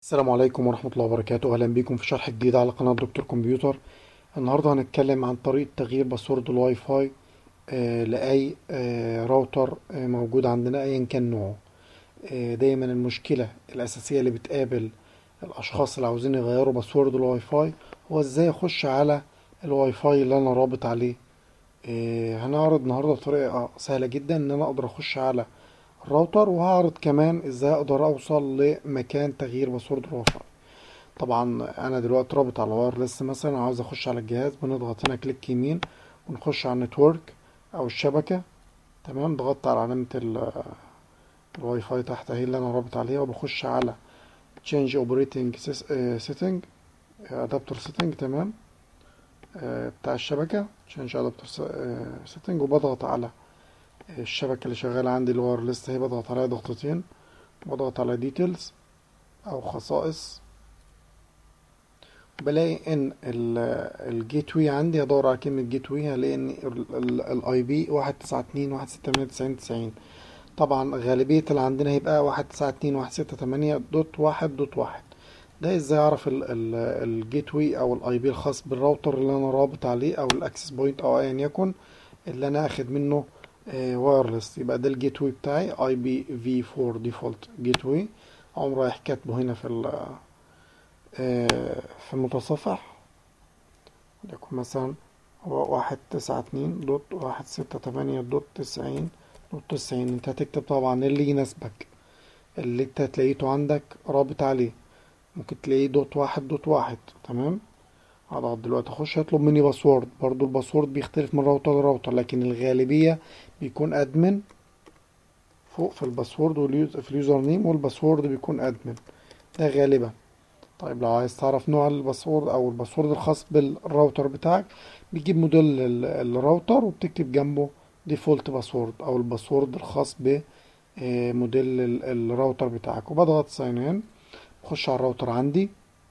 السلام عليكم ورحمة الله وبركاته أهلا بكم في شرح جديد على قناة دكتور كمبيوتر النهاردة هنتكلم عن طريقة تغيير باسورد الواي فاي آه، لأي آه، راوتر آه، موجود عندنا أيا كان نوعه آه، دايما المشكلة الأساسية اللي بتقابل الأشخاص اللي عاوزين يغيروا باسورد الواي فاي هو إزاي أخش على الواي فاي اللي أنا رابط عليه آه، هنعرض النهاردة طريقة سهلة جدا إن أنا أقدر أخش على الراوتر وهعرض كمان ازاي اقدر اوصل لمكان تغيير باسورد الواي فاي طبعا انا دلوقتي رابط على الوايرلس مثلا عاوز اخش على الجهاز بنضغط هنا كليك يمين ونخش على النتورك او الشبكة تمام ضغطت على علامة ال- الواي فاي تحت اهي اللي انا رابط عليها وبخش على change operating sys- آه، setting adapter setting تمام آه، بتاع الشبكة change adapter s- آه، setting وبضغط على الشبكة اللي شغالة عندي الوايرلس اهي بضغط عليها ضغطتين بضغط على ديتيلز او خصائص بلاقي ان الجيت واي عندي هدور على كلمة جيت واي هلاقي ان الاي بي واحد تسعة اتنين واحد ستة تمانية تسعين تسعين طبعا غالبية اللي عندنا هيبقى واحد تسعة اتنين واحد ستة تمانية دوت واحد دوت واحد ده ازاي اعرف الجيت واي او الاي بي الخاص بالراوتر اللي انا رابط عليه او الاكسس بوينت او ايا يكن اللي انا اخد منه وايرلس يبقى ده الجيت واي بتاعي اي بي في 4 ديفولت جيت واي اقوم رايح كاتبه هنا في ال آه، في المتصفح يكون مثلا هو واحد تسعة اتنين دوت واحد ستة تمانية دوت تسعين دوت تسعين انت هتكتب طبعا اللي يناسبك اللي انت تلاقيته عندك رابط عليه ممكن تلاقيه دوت واحد دوت واحد تمام هضغط دلوقتي اخش هيطلب مني باسورد برضو الباسورد بيختلف من راوتر لراوتر لكن الغالبية بيكون ادمن فوق في الباسورد واليوز في اليوزر نيم والباسورد بيكون ادمن ده غالبا طيب لو عايز تعرف نوع الباسورد او الباسورد الخاص بالراوتر بتاعك بتجيب موديل ال- الراوتر وبتكتب جنبه ديفولت باسورد او الباسورد الخاص بموديل الراوتر بتاعك وبضغط ساين ان بخش على الراوتر عندي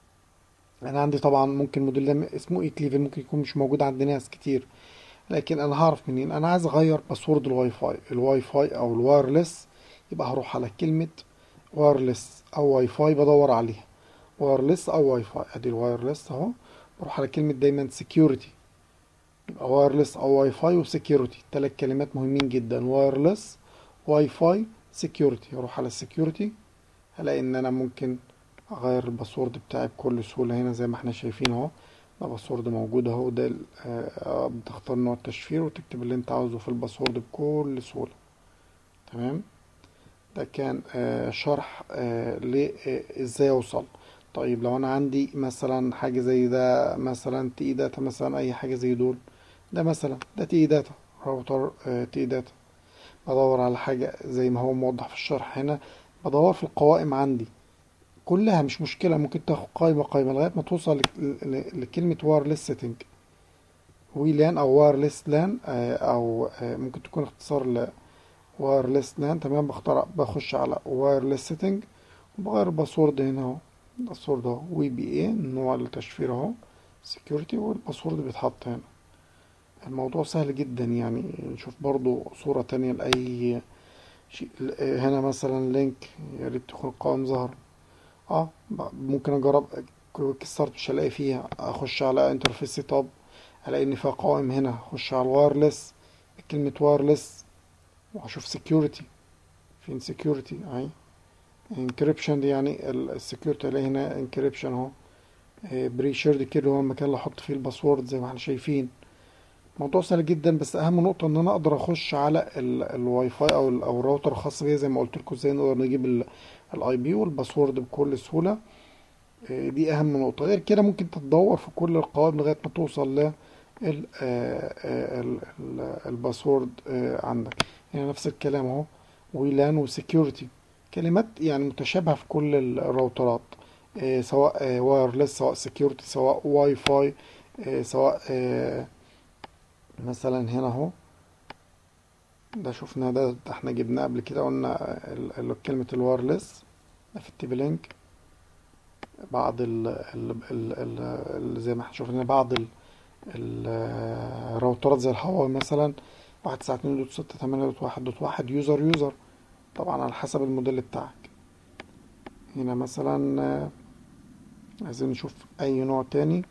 انا عندي طبعا ممكن الموديل ده اسمه 8 ليفل ممكن يكون مش موجود عند ناس كتير لكن انا هعرف منين انا عايز اغير باسورد الواي فاي الواي فاي او الوايرلس يبقى هروح على كلمة وايرلس او واي فاي بدور عليها وايرلس او واي فاي ادي الوايرلس اهو بروح على كلمة دايما سكيورتي يبقى وايرلس او واي فاي وسكيورتي ثلاث كلمات مهمين جدا وايرلس واي فاي سكيورتي اروح على السكيورتي هلاقي ان انا ممكن اغير الباسورد بتاعي بكل سهولة هنا زي ما احنا شايفين اهو ده باسورد موجود اهو ده ال- آه، بتختار نوع التشفير وتكتب اللي انت عاوزه في الباسورد بكل سهولة تمام ده كان آه، شرح آه، لازاي اوصل طيب لو انا عندي مثلا حاجة زي ده مثلا تي داتا مثلا اي حاجة زي دول ده مثلا ده تي داتا راوتر تي داتا بدور على حاجة زي ما هو موضح في الشرح هنا بدور في القوائم عندي كلها مش مشكلة ممكن تاخد قائمة قائمة لغاية ما توصل لك- ل- لكلمة وايرلس سيتنج ويلان أو وايرلس لان آه، أو آه، ممكن تكون اختصار ل وايرلس لان تمام بختار بخش على وايرلس سيتنج وبغير الباسورد هنا اهو الباسورد اهو وي بي اي نوع التشفير اهو سكيورتي والباسورد بيتحط هنا الموضوع سهل جدا يعني نشوف برضو صورة تانية لأي شيء هنا مثلا لينك يا ريت تكون القوائم ظهر اه ب- ممكن اجرب كويك ستارت مش هلاقي فيها اخش على انترفيس سيت اب الاقي ان فيها قوائم هنا اخش على الوايرلس كلمة وايرلس واشوف سكيورتي فين سكيورتي اهي انكريبشن دي يعني السكيورتي الاقي هنا انكريبشن اهو بري شيرد كده هو المكان اللي احط فيه الباسورد زي ما احنا شايفين موضوع سهل جدا بس اهم نقطة ان انا اقدر اخش على ال- الواي فاي او ال- او الراوتر الخاص بيا زي ما قلت لكم ازاي نقدر نجيب الاي بي والباسورد بكل سهولة آه، دي اهم نقطة غير كده ممكن تدور في كل القوائم لغاية ما توصل ل ال- آه، آه، ال- ال- الباسورد آه، عندك يعني نفس الكلام اهو ويلان وسكيورتي كلمات يعني متشابهة في كل الراوترات آه، سواء وايرلس سواء سكيورتي سواء واي فاي آه، سواء آه، مثلا هنا اهو ده شفنا ده, ده احنا جبناه قبل كده قلنا ال- ال- كلمة الوايرلس ده في التي بي لينك بعض ال ال ال ال ال زي ما احنا شفنا بعض ال ال- الراوترات زي الهواوي مثلا واحد تسعة اتنين دوت ستة تمانية دوت واحد دوت واحد يوزر يوزر طبعا على حسب الموديل بتاعك هنا مثلا عايزين نشوف اي نوع تاني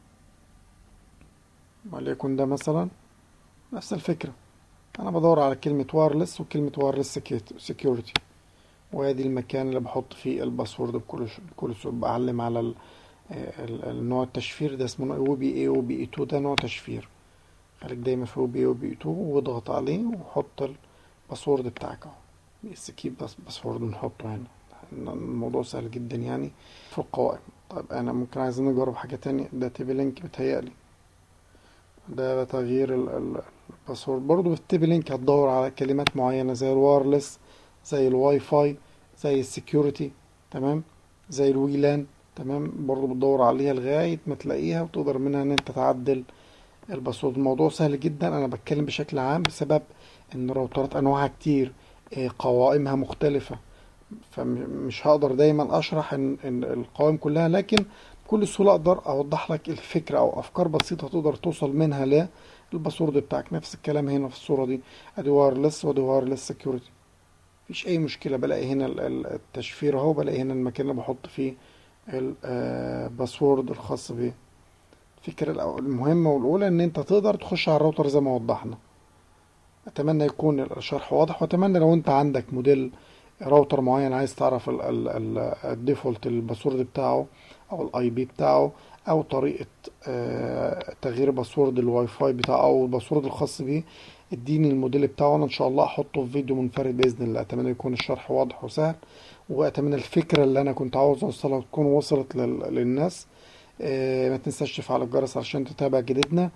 وليكن ده مثلا نفس الفكرة انا بدور على كلمة وايرلس وكلمة وايرلس سكيورتي وادي المكان اللي بحط فيه الباسورد بكل بكل سهولة بعلم على ال- ال- النوع التشفير ده اسمه او بي اي او بي اي 2 ده نوع تشفير خليك دايما في او بي اي او بي اي 2 واضغط عليه وحط الباسورد بتاعك اهو بس كيب بس باسورد نحطه هنا الموضوع سهل جدا يعني في القوائم طيب انا ممكن عايزين نجرب حاجة تانية ده تيبي لينك بتهيألي ده تغيير ال- ال- الباسورد برضو في التيبي لينك هتدور على كلمات معينة زي الوايرلس زي الواي فاي زي السكيورتي تمام زي الويلان تمام برضو بتدور عليها لغاية ما تلاقيها وتقدر منها ان انت تعدل الباسورد الموضوع سهل جدا انا بتكلم بشكل عام بسبب ان الراوترات انواعها كتير آه، قوائمها مختلفة فمش هقدر دايما اشرح ان ان القوائم كلها لكن بكل سهولة اقدر اوضح لك الفكرة او افكار بسيطة تقدر توصل منها للباسورد بتاعك نفس الكلام هنا في الصورة دي ادي وايرلس وادي وايرلس سكيورتي مفيش اي مشكلة بلاقي هنا ال- ال- التشفير اهو بلاقي هنا المكان اللي بحط فيه الباسورد الخاص بيه الفكرة الأو- المهمة والأولى إن أنت تقدر تخش على الراوتر زي ما وضحنا أتمنى يكون الشرح واضح وأتمنى لو أنت عندك موديل راوتر معين عايز تعرف ال- ال- ال- الديفولت الباسورد بتاعه أو الاي بي بتاعه أو طريقة آه، تغيير باسورد الواي فاي بتاعه أو الباسورد الخاص بيه اديني الموديل بتاعه أنا إن شاء الله أحطه في فيديو منفرد بإذن الله أتمنى يكون الشرح واضح وسهل وأتمنى الفكرة اللي أنا كنت عاوز أوصلها تكون وصلت لل- للناس آه، ما تنساش تفعل الجرس علشان تتابع جديدنا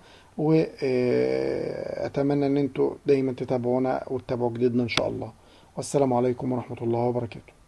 وأتمنى ان انتوا دايما تتابعونا وتتابعوا جديدنا ان شاء الله والسلام عليكم ورحمة الله وبركاته